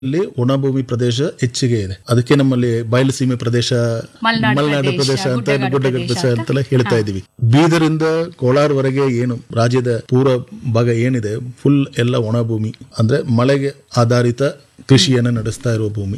ಇಲ್ಲಿ ಒಣಭೂಮಿ ಪ್ರದೇಶ ಹೆಚ್ಚಿಗೆ ಇದೆ ಅದಕ್ಕೆ ನಮ್ಮಲ್ಲಿ ಬಯಲು ಸೀಮೆ ಪ್ರದೇಶ ಮಲೆನಾಡು ಮಲೆನಾಡು ಪ್ರದೇಶ, ಪ್ರದೇಶ ಅಂತ ಗುಡ್ಡಗಾಡು ಗುಡ್ಡಗಾಡು ಪ್ರದೇಶ ಪ್ರದೇಶ ಅಂತೆಲ್ಲ ಹೇಳ್ತಾ ಇದೀವಿ ಬೀದರಿಂದ ಕೋಲಾರವರೆಗೆ ಏನು ರಾಜ್ಯದ ಪೂರ್ವ ಭಾಗ ಏನಿದೆ ಫುಲ್ ಎಲ್ಲ ಒಣಭೂಮಿ ಅಂದ್ರೆ ಮಳೆಗೆ ಆಧಾರಿತ ಕೃಷಿಯನ್ನು ನಡೆಸ್ತಾ ಇರುವ ಭೂಮಿ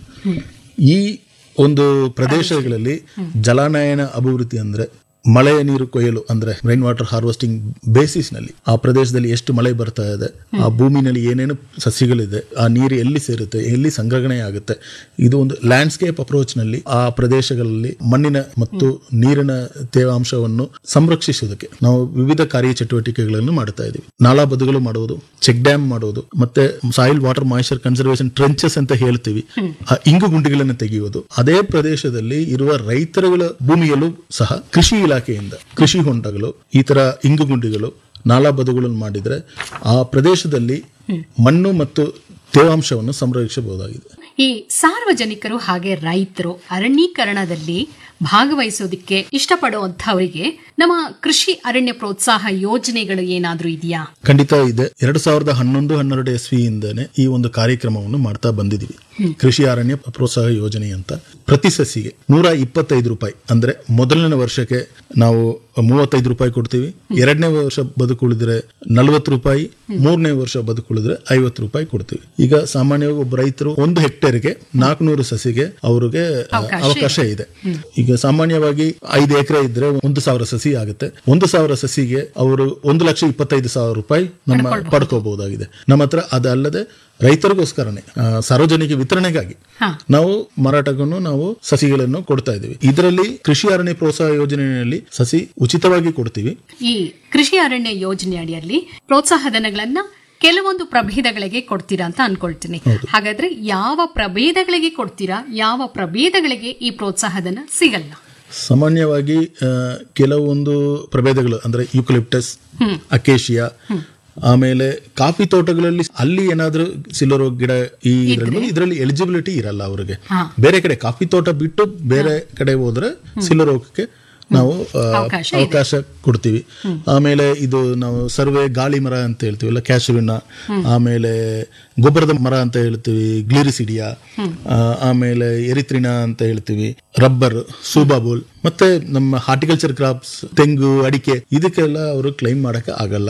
ಈ ಒಂದು ಪ್ರದೇಶಗಳಲ್ಲಿ ಜಲಾನಯನ ಅಭಿವೃದ್ಧಿ ಅಂದ್ರೆ ಮಳೆಯ ನೀರು ಕೊಯ್ಯಲು ಅಂದ್ರೆ ರೈನ್ ವಾಟರ್ ಹಾರ್ವೆಸ್ಟಿಂಗ್ ಬೇಸಿಸ್ ನಲ್ಲಿ ಆ ಪ್ರದೇಶದಲ್ಲಿ ಎಷ್ಟು ಮಳೆ ಬರ್ತಾ ಇದೆ ಆ ಭೂಮಿನಲ್ಲಿ ಏನೇನು ಸಸ್ಯಗಳಿದೆ ಆ ನೀರು ಎಲ್ಲಿ ಸೇರುತ್ತೆ ಎಲ್ಲಿ ಸಂಗ್ರಹಣೆ ಆಗುತ್ತೆ ಇದು ಒಂದು ಲ್ಯಾಂಡ್ಸ್ಕೇಪ್ ಅಪ್ರೋಚ್ ನಲ್ಲಿ ಆ ಪ್ರದೇಶಗಳಲ್ಲಿ ಮಣ್ಣಿನ ಮತ್ತು ನೀರಿನ ತೇವಾಂಶವನ್ನು ಸಂರಕ್ಷಿಸುವುದಕ್ಕೆ ನಾವು ವಿವಿಧ ಕಾರ್ಯಚಟುವಟಿಕೆಗಳನ್ನು ಮಾಡ್ತಾ ಇದ್ದೀವಿ ನಾಲಾ ಬದುಗಳು ಮಾಡುವುದು ಚೆಕ್ ಡ್ಯಾಮ್ ಮಾಡುವುದು ಮತ್ತೆ soil water moisture conservation trenches ಅಂತ ಹೇಳ್ತೀವಿ ಆ ಇಂಗು ಗುಂಡಿಗಳನ್ನು ತೆಗೆಯುವುದು ಅದೇ ಪ್ರದೇಶದಲ್ಲಿ ಇರುವ ರೈತರುಗಳ ಭೂಮಿಯಲ್ಲೂ ಸಹ ಕೃಷಿ ಇಲಾಖೆಯಿಂದ ಕೃಷಿ ಹೊಂಡಗಳು ಈ ತರ ಇಂಗು ಗುಂಡಿಗಳು ನಾಲಾ ಬದುಗಳನ್ನು ಮಾಡಿದ್ರೆ ಆ ಪ್ರದೇಶದಲ್ಲಿ ಮಣ್ಣು ಮತ್ತು ತೇವಾಂಶವನ್ನು ಸಂರಕ್ಷಿಸಬಹುದಾಗಿದೆ ಈ ಸಾರ್ವಜನಿಕರು ಹಾಗೆ ರೈತರು ಅರಣ್ಯೀಕರಣದಲ್ಲಿ ಭಾಗವಹಿಸೋದಕ್ಕೆ ಇಷ್ಟಪಡುವಂತವರಿಗೆ ನಮ್ಮ ಕೃಷಿ ಅರಣ್ಯ ಪ್ರೋತ್ಸಾಹ ಯೋಜನೆಗಳು ಏನಾದ್ರೂ ಇದೆಯಾ ಖಂಡಿತ ಇದೆ ಎರಡ್ ಸಾವಿರದ ಹನ್ನೊಂದು ಹನ್ನೆರಡು ಎಸ್ವಿಯಿಂದನೇ ಈ ಒಂದು ಕಾರ್ಯಕ್ರಮವನ್ನು ಮಾಡ್ತಾ ಬಂದಿದ್ದೀವಿ ಕೃಷಿ ಅರಣ್ಯ ಪ್ರೋತ್ಸಾಹ ಯೋಜನೆ ಅಂತ ಪ್ರತಿ ಸಸಿಗೆ ನೂರ ಇಪ್ಪತ್ತೈದು ರೂಪಾಯಿ ಅಂದ್ರೆ ಮೊದಲನೇ ವರ್ಷಕ್ಕೆ ನಾವು ಮೂವತ್ತೈದು ರೂಪಾಯಿ ಕೊಡ್ತೀವಿ ಎರಡನೇ ವರ್ಷ ಬದುಕುಳಿದ್ರೆ ನಲವತ್ತು ರೂಪಾಯಿ ಮೂರನೇ ವರ್ಷ ಬದುಕುಳಿದ್ರೆ ಐವತ್ತು ರೂಪಾಯಿ ಕೊಡ್ತೀವಿ ಈಗ ಸಾಮಾನ್ಯವಾಗಿ ಒಬ್ಬ ರೈತರು ಒಂದು ಹೆಕ್ಟೇರ್ಗೆ ನಾಲ್ಕುನೂರು ಸಸಿಗೆ ಅವ್ರಿಗೆ ಅವಕಾಶ ಇದೆ ಈಗ ಸಾಮಾನ್ಯವಾಗಿ ಐದು ಎಕರೆ ಇದ್ರೆ ಒಂದು ಸಾವಿರ ಸಸಿ ಆಗುತ್ತೆ ಒಂದು ಸಾವಿರ ಸಸಿಗೆ ಅವರು ಒಂದು ಲಕ್ಷ ಇಪ್ಪತ್ತೈದು ಸಾವಿರ ರೂಪಾಯಿ ನಮ್ಮ ಪಡ್ಕೋಬಹುದಾಗಿದೆ ನಮ್ಮ ಹತ್ರ ಅದಲ್ಲದೆ ರೈತರಿಗೋಸ್ಕರನೇ ಆ, ಸಾರ್ವಜನಿಕ ವಿತರಣೆಗಾಗಿ ಹಾ. ನಾವು ಮಾರಾಟಕ್ಕೂ ನಾವು ಸಸಿಗಳನ್ನು ಕೊಡ್ತಾ ಇದ್ದೀವಿ ಇದರಲ್ಲಿ ಕೃಷಿ ಅರಣ್ಯ ಪ್ರೋತ್ಸಾಹ ಯೋಜನೆಯಲ್ಲಿ ಸಸಿ ಉಚಿತವಾಗಿ ಕೊಡ್ತೀವಿ ಈ ಕೃಷಿ ಅರಣ್ಯ ಯೋಜನೆ ಅಡಿಯಲ್ಲಿ ಪ್ರೋತ್ಸಾಹ ಧನಗಳನ್ನ ಕೆಲವೊಂದು ಪ್ರಭೇದಗಳಿಗೆ ಕೊಡ್ತೀರಾ ಅಂತ ಅನ್ಕೊಳ್ತೀನಿ ಹಾಗಾದ್ರೆ ಯಾವ ಪ್ರಭೇದಗಳಿಗೆ ಕೊಡ್ತೀರಾ ಯಾವ ಪ್ರಭೇದಗಳಿಗೆ ಈ ಪ್ರೋತ್ಸಾಹ ಧನ ಸಿಗಲ್ಲ ಸಾಮಾನ್ಯವಾಗಿ ಆ, ಕೆಲವೊಂದು ಪ್ರಭೇದಗಳು ಅಂದ್ರೆ ಯುಕಲಿಪ್ಟಸ್ ಅಕೇಶಿಯಾ ಆಮೇಲೆ ಕಾಫಿ ತೋಟಗಳಲ್ಲಿ ಅಲ್ಲಿ ಏನಾದ್ರೂ ಸಿಲ್ಲರೋ ಗಿಡ ಈ ಇದ್ರಲ್ಲಿ ಇದರಲ್ಲಿ ಎಲಿಜಿಬಿಲಿಟಿ ಇರಲ್ಲ ಅವರಿಗೆ ಹಾ. ಬೇರೆ ಕಡೆ ಕಾಫಿ ತೋಟ ಬಿಟ್ಟು ಬೇರೆ ಕಡೆ ಹೋದ್ರೆ ಸಿಲ್ಲರೋಗಕ್ಕೆ ನಾವು ಆ, ಅವಕಾಶ ಇದೆ. ಅವಕಾಶ ಕೊಡ್ತೀವಿ ಆಮೇಲೆ ಇದು ನಾವು ಸರ್ವೆ ಗಾಳಿ ಮರ ಅಂತ ಹೇಳ್ತೀವಿ ಇಲ್ಲ ಕ್ಯಾಶುವಿನ ಆಮೇಲೆ ಗೊಬ್ಬರದ ಮರ ಅಂತ ಹೇಳ್ತೀವಿ ಗ್ಲಿರಿಸಿಡಿಯಾ ಆ, ಆಮೇಲೆ ಎರಿತ್ರಿನ ಅಂತ ಹೇಳ್ತೀವಿ ರಬ್ಬರ್ ಸೂಬಾಬುಲ್ ಮತ್ತೆ ನಮ್ಮ ಹಾರ್ಟಿಕಲ್ಚರ್ ಕ್ರಾಪ್ಸ್ ತೆಂಗು ಅಡಿಕೆ ಇದಕ್ಕೆಲ್ಲ ಅವರು ಕ್ಲೈಮ್ ಮಾಡಕ್ಕೆ ಆಗಲ್ಲ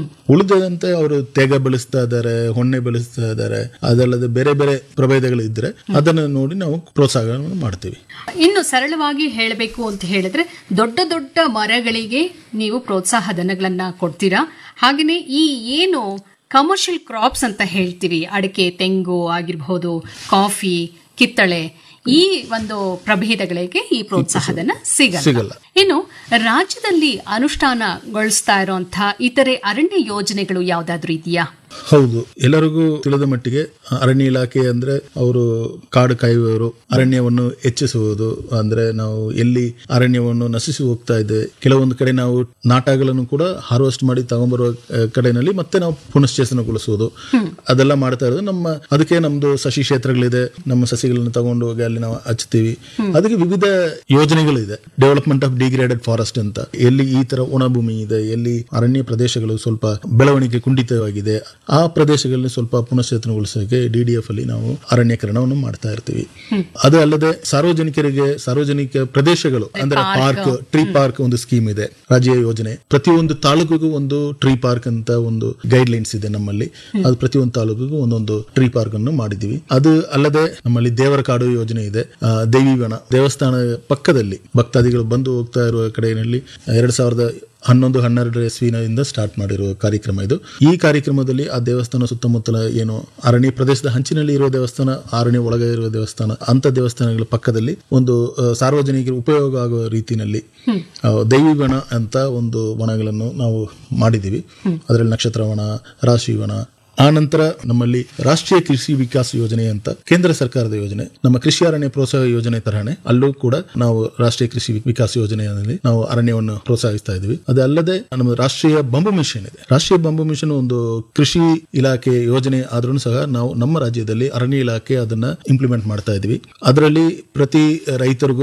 ಉಳಿದಂತೆ ಅವರು ತೇಗ ಬೆಳೆಸ್ತಾ ಇದ್ದಾರೆ ಹೊಣ್ಣೆ ಬೆಳೆಸ್ತಾ ಇದ್ದಾರೆ ಅದಲ್ಲದೆ ಬೇರೆ ಬೇರೆ ಪ್ರಭೇದಗಳು ಇದ್ರೆ ಅದನ್ನು ನೋಡಿ ನಾವು ಪ್ರೋತ್ಸಾಹವನ್ನು ಮಾಡ್ತೀವಿ ಇನ್ನು ಸರಳವಾಗಿ ಹೇಳಬೇಕು ಅಂತ ಹೇಳಿದ್ರೆ ದೊಡ್ಡ ದೊಡ್ಡ ಮರಗಳಿಗೆ ನೀವು ಪ್ರೋತ್ಸಾಹ ಧನಗಳನ್ನ ಕೊಡ್ತೀರಾ ಹಾಗೆಯೇ ಈ ಏನು ಕಮರ್ಷಿಯಲ್ ಕ್ರಾಪ್ಸ್ ಅಂತ ಹೇಳ್ತೀವಿ ಅಡಿಕೆ ತೆಂಗು ಆಗಿರಬಹುದು ಕಾಫಿ ಕಿತ್ತಳೆ ಈ ಒಂದು ಪ್ರಭೇದಗಳಿಗೆ ಈ ಪ್ರೋತ್ಸಾಹಧನ ಸಿಗಲ್ಲ ಸಿಗಲ್ಲ. ಇನ್ನು ರಾಜ್ಯದಲ್ಲಿ ಅನುಷ್ಠಾನಗೊಳಿಸ್ತಾ ಇರುವಂತಹ ಇತರೆ ಅರಣ್ಯ ಯೋಜನೆಗಳು ಯಾವ್ದಾದ್ರು ಇದೆಯಾ ಹೌದು ಎಲ್ಲರಿಗೂ ತಿಳಿದ ಮಟ್ಟಿಗೆ ಅರಣ್ಯ ಇಲಾಖೆ ಅಂದ್ರೆ ಅವರು ಕಾಡು ಕಾಯುವವರು ಅರಣ್ಯವನ್ನು ಹೆಚ್ಚಿಸುವುದು ಅಂದ್ರೆ ನಾವು ಎಲ್ಲಿ ಅರಣ್ಯವನ್ನು ನಶಿಸಿ ಹೋಗ್ತಾ ಇದೆ ಕೆಲವೊಂದು ಕಡೆ ನಾವು ನಾಟಗಳನ್ನು ಕೂಡ ಹಾರ್ವೆಸ್ಟ್ ಮಾಡಿ ತಗೊಂಡ್ಬರುವ ಆ, ಕಡೆನಲ್ಲಿ ಮತ್ತೆ ನಾವು ಪುನಶ್ಚೇತನಗೊಳಿಸುವುದು ಅದೆಲ್ಲ ಮಾಡ್ತಾ ಇರೋದು ನಮ್ಮ ಅದಕ್ಕೆ ನಮ್ದು ಸಸಿ ಕ್ಷೇತ್ರಗಳಿದೆ ನಮ್ಮ ಸಸಿಗಳನ್ನು ತಗೊಂಡು ಹೋಗಿ ಅಲ್ಲಿ ನಾವು ಹಚ್ತೀವಿ ಅದಕ್ಕೆ ವಿವಿಧ ಯೋಜನೆಗಳಿದೆ ಡೆವಲಪ್ಮೆಂಟ್ ಆಫ್ ಡಿಗ್ರೇಡೆಡ್ ಫಾರೆಸ್ಟ್ ಅಂತ ಎಲ್ಲಿ ಈ ತರ ಒಣಭೂಮಿ ಇದೆ ಎಲ್ಲಿ ಅರಣ್ಯ ಪ್ರದೇಶಗಳು ಸ್ವಲ್ಪ ಬೆಳವಣಿಗೆ ಕುಂಠಿತವಾಗಿದೆ ಆ ಪ್ರದೇಶಗಳಲ್ಲಿ ಸ್ವಲ್ಪ ಪುನಶ್ಚೇತನಗೊಳಿಸೋಕೆ ಡಿಡಿಎಫ್ ಅಲ್ಲಿ ನಾವು ಅರಣ್ಯೀಕರಣವನ್ನು ಮಾಡ್ತಾ ಇರ್ತೀವಿ ಅದು ಅಲ್ಲದೆ ಸಾರ್ವಜನಿಕರಿಗೆ ಸಾರ್ವಜನಿಕ ಪ್ರದೇಶಗಳು ಅಂದ್ರೆ ಪಾರ್ಕ್ ಟ್ರೀ ಪಾರ್ಕ್ ಒಂದು ಸ್ಕೀಮ್ ಇದೆ ರಾಜ್ಯ ಯೋಜನೆ ಪ್ರತಿಯೊಂದು ತಾಲೂಕಿಗೂ ಒಂದು ಟ್ರೀ ಪಾರ್ಕ್ ಅಂತ ಒಂದು ಗೈಡ್ ಲೈನ್ಸ್ ಇದೆ ನಮ್ಮಲ್ಲಿ ಅದು ಪ್ರತಿಯೊಂದು ತಾಲೂಕಿಗೂ ಒಂದೊಂದು ಟ್ರೀ ಪಾರ್ಕ್ ಅನ್ನು ಮಾಡಿದೀವಿ ಅದು ಅಲ್ಲದೆ ನಮ್ಮಲ್ಲಿ ದೇವರ ಕಾಡು ಯೋಜನೆ ಇದೆ ಆ, ದೇವಿವನ ದೇವಸ್ಥಾನ ಪಕ್ಕದಲ್ಲಿ ಭಕ್ತಾದಿಗಳು ಬಂದು ಹೋಗ್ತಾ ಇರುವ ಕಡೆಯಲ್ಲಿ ಎರಡ್ ಸಾವಿರದ ಹನ್ನೊಂದು ಹನ್ನೆರಡು ಇಸ್ವಿನಿಂದ ಸ್ಟಾರ್ಟ್ ಮಾಡಿರುವ ಕಾರ್ಯಕ್ರಮ ಇದು ಈ ಕಾರ್ಯಕ್ರಮದಲ್ಲಿ ಆ ದೇವಸ್ಥಾನ ಸುತ್ತಮುತ್ತಲ ಏನು ಅರಣ್ಯ ಪ್ರದೇಶದ ಹಂಚಿನಲ್ಲಿ ಇರುವ ದೇವಸ್ಥಾನ ಅರಣ್ಯ ಒಳಗೆ ಇರುವ ದೇವಸ್ಥಾನ ಅಂತ ದೇವಸ್ಥಾನಗಳ ಪಕ್ಕದಲ್ಲಿ ಒಂದು ಆ, ಸಾರ್ವಜನಿಕರಿಗೆ ಉಪಯೋಗ ಆಗುವ ರೀತಿಯಲ್ಲಿ ಆ, ದೈವಿ ವನ ಅಂತ ಒಂದು ವನಗಳನ್ನು ನಾವು ಮಾಡಿದ್ದೀವಿ ಅದರಲ್ಲಿ ನಕ್ಷತ್ರ ವನ ರಾಶಿ ವನ ಆ ನಂತರ ನಮ್ಮಲ್ಲಿ ರಾಷ್ಟ್ರೀಯ ಕೃಷಿ ವಿಕಾಸ ಯೋಜನೆ ಅಂತ ಕೇಂದ್ರ ಸರ್ಕಾರದ ಯೋಜನೆ ನಮ್ಮ ಕೃಷಿ ಅರಣ್ಯ ಪ್ರೋತ್ಸಾಹ ಯೋಜನೆ ತರಹನೆ ಅಲ್ಲೂ ಕೂಡ ನಾವು ರಾಷ್ಟ್ರೀಯ ಕೃಷಿ ವಿಕಾಸ ಯೋಜನೆಯಲ್ಲಿ ನಾವು ಅರಣ್ಯವನ್ನು ಪ್ರೋತ್ಸಾಹಿಸ್ತಾ ಇದ್ವಿ ಅದಲ್ಲದೆ ನಮ್ಮ ರಾಷ್ಟ್ರೀಯ ಬಂಬು ಮಿಷನ್ ಇದೆ ರಾಷ್ಟ್ರೀಯ ಬಂಬು ಮಿಷನ್ ಒಂದು ಕೃಷಿ ಇಲಾಖೆ ಯೋಜನೆ ಆದ್ರೂ ಸಹ ನಾವು ನಮ್ಮ ರಾಜ್ಯದಲ್ಲಿ ಅರಣ್ಯ ಇಲಾಖೆ ಅದನ್ನ ಇಂಪ್ಲಿಮೆಂಟ್ ಮಾಡ್ತಾ ಇದ್ವಿ ಅದರಲ್ಲಿ ಪ್ರತಿ ರೈತರಿಗೂ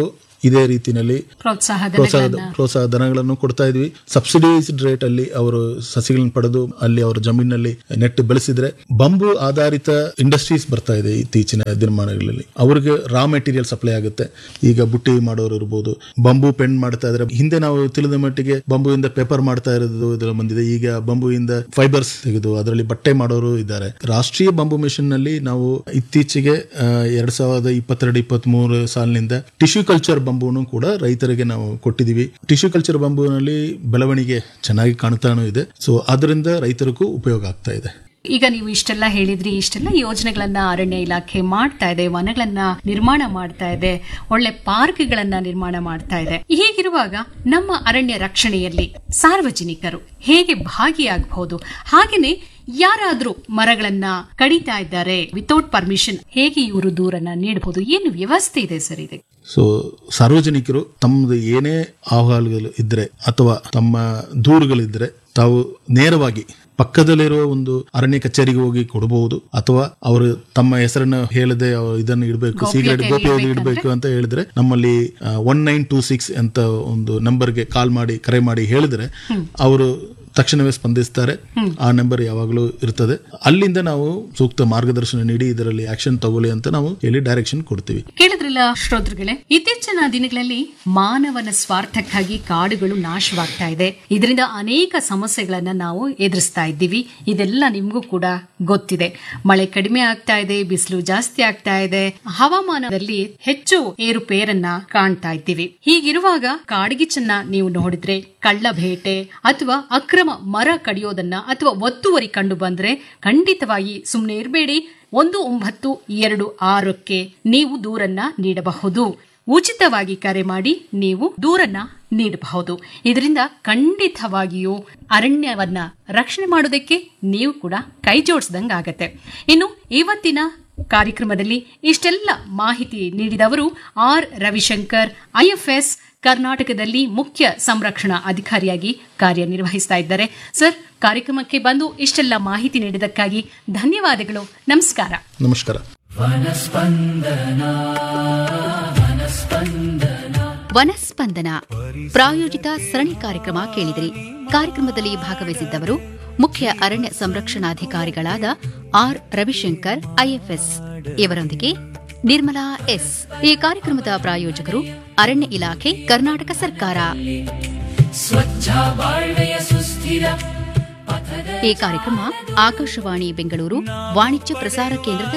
ಇದೇ ರೀತಿಯಲ್ಲಿ ಪ್ರೋತ್ಸಾಹ ಪ್ರೋತ್ಸಾಹ ಧನಗಳನ್ನ ಪ್ರೋತ್ಸಾಹ ಧನಗಳನ್ನು ಕೊಡ್ತಾ ಇದ್ವಿ ಸಬ್ಸಿಡೈಸ್ಡ್ ರೇಟ್ ಅಲ್ಲಿ ಅವರು ಸಸಿಗಳನ್ನು ಪಡೆದು ಅಲ್ಲಿ ಅವರ ಜಮೀನಲ್ಲಿ ನೆಟ್ಟು ಬೆಳೆಸಿದ್ರೆ ಬಂಬು ಆಧಾರಿತ ಇಂಡಸ್ಟ್ರೀಸ್ ಬರ್ತಾ ಇದೆ ಇತ್ತೀಚಿನ ದಿನಮಾನಗಳಲ್ಲಿ ಅವ್ರಿಗೆ ರಾ ಮೆಟೀರಿಯಲ್ ಸಪ್ಲೈ ಆಗುತ್ತೆ ಈಗ ಬುಟ್ಟಿ ಮಾಡೋರು ಇರ್ಬೋದು ಬಂಬು ಪೆನ್ ಮಾಡ್ತಾ ಇದ್ರೆ ಹಿಂದೆ ನಾವು ತಿಳಿದ ಮಟ್ಟಿಗೆ ಬಂಬುವಿಂದ ಪೇಪರ್ ಮಾಡ್ತಾ ಇರೋದು ಇದೆಲ್ಲ ಬಂದಿದೆ ಈಗ ಬಂಬುವಿಂದ ಫೈಬರ್ಸ್ ತೆಗೆದು ಅದರಲ್ಲಿ ಬಟ್ಟೆ ಮಾಡೋರು ಇದ್ದಾರೆ ರಾಷ್ಟ್ರೀಯ ಬಂಬು ಮಿಷನ್ ನಲ್ಲಿ ನಾವು ಇತ್ತೀಚೆಗೆ ಆ, ಎರಡ್ ಸಾವಿರದ ಇಪ್ಪತ್ತೆರಡು ಇಪ್ಪತ್ತ್ ಮೂರು ಸಾಲಿನಿಂದ ಟಿಶ್ಯೂ ಕಲ್ಚರ್ ಬಂಬುನು ಕೂಡ ರೈತರಿಗೆ ನಾವು ಕೊಟ್ಟಿದ್ದೀವಿ ಟಿಶ್ಯೂ ಕಲ್ಚರ್ ಬಂಬುನಲ್ಲಿ ಬೆಳವಣಿಗೆ ಚೆನ್ನಾಗಿ ಕಾಣ್ತಾನೂ ಇದೆ ಸೊ ಅದರಿಂದ ರೈತರಿಗೂ ಉಪಯೋಗ ಆಗ್ತಾ ಇದೆ ಈಗ ನೀವು ಇಷ್ಟೆಲ್ಲ ಹೇಳಿದ್ರಿ ಇಷ್ಟೆಲ್ಲ ಯೋಜನೆಗಳನ್ನ ಅರಣ್ಯ ಇಲಾಖೆ ಮಾಡ್ತಾ ಇದೆ ವನಗಳನ್ನ ನಿರ್ಮಾಣ ಮಾಡ್ತಾ ಇದೆ ಒಳ್ಳೆ ಪಾರ್ಕ್ಗಳನ್ನ ನಿರ್ಮಾಣ ಮಾಡ್ತಾ ಇದೆ ಹೀಗಿರುವಾಗ ನಮ್ಮ ಅರಣ್ಯ ರಕ್ಷಣೆಯಲ್ಲಿ ಸಾರ್ವಜನಿಕರು ಹೇಗೆ ಭಾಗಿಯಾಗಬಹುದು ಹಾಗೇನೆ ಯಾರಾದ್ರೂ ಮರಗಳನ್ನ ಕಡಿತಾ ಇದ್ದಾರೆ ವಿತೌಟ್ ಪರ್ಮಿಷನ್ ಹೇಗೆ ಇವರು ದೂರನ್ನ ನೀಡಬಹುದು ಏನು ವ್ಯವಸ್ಥೆ ಇದೆ ಸರ್ ಇದೆ ಸೊ ಸಾರ್ವಜನಿಕರು ತಮ್ಮದು ಏನೇ ಅಹವಾಲುಗಳು ಇದ್ರೆ ಅಥವಾ ತಮ್ಮ ದೂರುಗಳಿದ್ರೆ ತಾವು ನೇರವಾಗಿ ಪಕ್ಕದಲ್ಲಿರುವ ಒಂದು ಅರಣ್ಯ ಕಚೇರಿಗೆ ಹೋಗಿ ಕೊಡಬಹುದು ಅಥವಾ ಅವರು ತಮ್ಮ ಹೆಸರನ್ನು ಹೇಳದೆ ಅವ್ರು ಇದನ್ನು ಇಡಬೇಕು ಸೀಕ್ರೆಟ್ ಗೋಪ್ಯವಾಗಿ ಇಡಬೇಕು ಅಂತ ಹೇಳಿದ್ರೆ ನಮ್ಮಲ್ಲಿ ಒನ್ ನೈನ್ ಟೂ ಸಿಕ್ಸ್ ಅಂತ ಒಂದು ನಂಬರ್ಗೆ ಕಾಲ್ ಮಾಡಿ ಕರೆ ಮಾಡಿ ಹೇಳಿದ್ರೆ ಅವರು ತಕ್ಷಣವೇ ಸ್ಪಂದಿಸ್ತಾರೆ ಆ ನಂಬರ್ ಯಾವಾಗಲೂ ಇರ್ತದೆ ಅಲ್ಲಿಂದ ನಾವು ಸೂಕ್ತ ಮಾರ್ಗದರ್ಶನ ನೀಡಿ ಇದರಲ್ಲಿ ಆಕ್ಷನ್ ತಗೊಳ್ಳಿ ಅಂತ ನಾವು ಹೇಳಿ ಡೈರೆಕ್ಷನ್ ಕೊಡ್ತೀವಿ ಕೇಳಿದ್ರಲ್ಲ ಶ್ರೋತೃಗಳೇ ಇತ್ತೀಚಿನ ದಿನಗಳಲ್ಲಿ ಮಾನವನ ಸ್ವಾರ್ಥಕ್ಕಾಗಿ ಕಾಡುಗಳು ನಾಶವಾಗ್ತಾ ಇದೆ ಇದರಿಂದ ಅನೇಕ ಸಮಸ್ಯೆಗಳನ್ನ ನಾವು ಎದುರಿಸ್ತಾ ಇದ್ದೀವಿ ಇದೆಲ್ಲ ನಿಮ್ಗೂ ಕೂಡ ಗೊತ್ತಿದೆ ಮಳೆ ಕಡಿಮೆ ಆಗ್ತಾ ಇದೆ ಬಿಸಿಲು ಜಾಸ್ತಿ ಆಗ್ತಾ ಇದೆ ಹವಾಮಾನದಲ್ಲಿ ಹೆಚ್ಚು ಏರುಪೇರನ್ನ ಕಾಣ್ತಾ ಇದ್ದೀವಿ ಹೀಗಿರುವಾಗ ಕಾಡ್ಗಿಚ್ಚನ್ನ ನೀವು ನೋಡಿದ್ರೆ ಕಳ್ಳ ಬೇಟೆ ಅಥವಾ ಅಕ್ರಮ ಮರ ಕಡಿಯೋದನ್ನ ಅಥವಾ ಒತ್ತುವರಿ ಕಂಡು ಬಂದ್ರೆ ಖಂಡಿತವಾಗಿ ಸುಮ್ಮನೆ ಇರಬೇಡಿ ಒಂದು ಒಂಬತ್ತು ಎರಡು ಆರಕ್ಕೆ ನೀವು ದೂರನ್ನ ನೀಡಬಹುದು ಉಚಿತವಾಗಿ ಕರೆ ಮಾಡಿ ನೀವು ದೂರನ್ನ ನೀಡಬಹುದು ಇದರಿಂದ ಖಂಡಿತವಾಗಿಯೂ ಅರಣ್ಯವನ್ನ ರಕ್ಷಣೆ ಮಾಡೋದಕ್ಕೆ ನೀವು ಕೂಡ ಕೈ ಜೋಡಿಸಿದಂಗಾಗತ್ತೆ ಇನ್ನು ಇವತ್ತಿನ ಕಾರ್ಯಕ್ರಮದಲ್ಲಿ ಇಷ್ಟೆಲ್ಲ ಮಾಹಿತಿ ನೀಡಿದವರು ಆರ್ ರವಿಶಂಕರ್ ಐಎಫ್ಎಸ್ ಕರ್ನಾಟಕದಲ್ಲಿ ಮುಖ್ಯ ಸಂರಕ್ಷಣಾ ಅಧಿಕಾರಿಯಾಗಿ ಕಾರ್ಯನಿರ್ವಹಿಸ್ತಾ ಇದ್ದಾರೆ ಸರ್ ಕಾರ್ಯಕ್ರಮಕ್ಕೆ ಬಂದು ಇಷ್ಟೆಲ್ಲ ಮಾಹಿತಿ ನೀಡಿದ್ದಕ್ಕಾಗಿ ಧನ್ಯವಾದಗಳು ನಮಸ್ಕಾರ ನಮಸ್ಕಾರ ವನಸ್ಪಂದನ ಪ್ರಾಯೋಜಿತ ಸರಣಿ ಕಾರ್ಯಕ್ರಮ ಕೇಳಿದಿರಿ ಕಾರ್ಯಕ್ರಮದಲ್ಲಿ ಭಾಗವಹಿಸಿದ್ದವರು ಮುಖ್ಯ ಅರಣ್ಯ ಸಂರಕ್ಷಣಾಧಿಕಾರಿಗಳಾದ ಆರ್ ರವಿಶಂಕರ್ ಐಎಫ್ಎಸ್ ಇವರೊಂದಿಗೆ ನಿರ್ಮಲಾ ಎಸ್ ಈ ಕಾರ್ಯಕ್ರಮದ ಪ್ರಾಯೋಜಕರು ಅರಣ್ಯ ಇಲಾಖೆ ಕರ್ನಾಟಕ ಸರ್ಕಾರ ಈ ಕಾರ್ಯಕ್ರಮ ಆಕಾಶವಾಣಿ ಬೆಂಗಳೂರು ವಾಣಿಜ್ಯ ಪ್ರಸಾರ ಕೇಂದ್ರದ